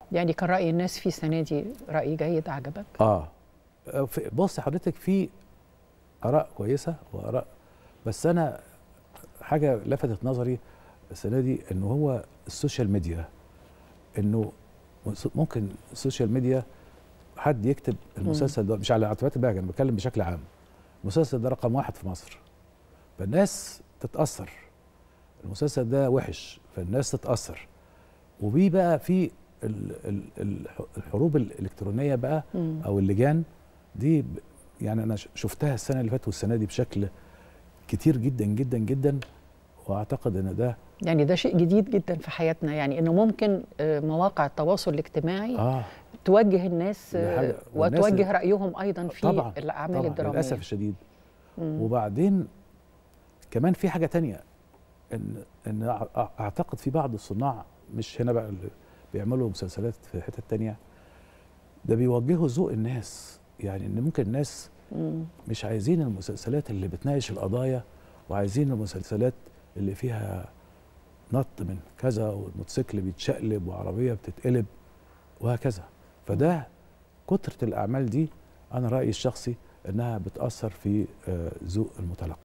يعني كان راي الناس فيه السنه دي راي جيد عجبك اه في- بص حضرتك في اراء كويسه واراء بس انا حاجه لفتت نظري السنه دي ان هو السوشيال ميديا انه ممكن السوشيال ميديا حد يكتب المسلسل ده مش على اعتبارات البهجه انا بتكلم بشكل عام المسلسل ده رقم واحد في مصر فالناس تتاثر المسلسل ده وحش فالناس تتاثر وبيه بقى في ال- ال- الح- الحروب الالكترونيه بقى مم. او اللجان دي ب- يعني انا ش- شفتها السنه اللي فاتت والسنه دي بشكل كتير جدا جدا جدا واعتقد ان ده يعني ده شيء جديد جدا في حياتنا يعني انه ممكن آه، مواقع التواصل الاجتماعي اه توجه الناس دي آه، حاجة- والناس وتوجه رايهم ايضا في طبعا الاعمال طبعا الدراميه للاسف الشديد مم. وبعدين كمان في حاجه تانية ان ان أع- أع- اعتقد في بعض الصناع مش هنا بقى اللي بيعملوا مسلسلات في حتت تانية ده بيوجهوا ذوق الناس يعني ان ممكن الناس مم. مش عايزين المسلسلات اللي بتناقش القضايا وعايزين المسلسلات اللي فيها نط من كذا والموتوسيكل بيتشقلب وعربيه بتتقلب وهكذا فده كترة الأعمال دي أنا رأيي الشخصي إنها بتأثر في آه، ذوق المتلقي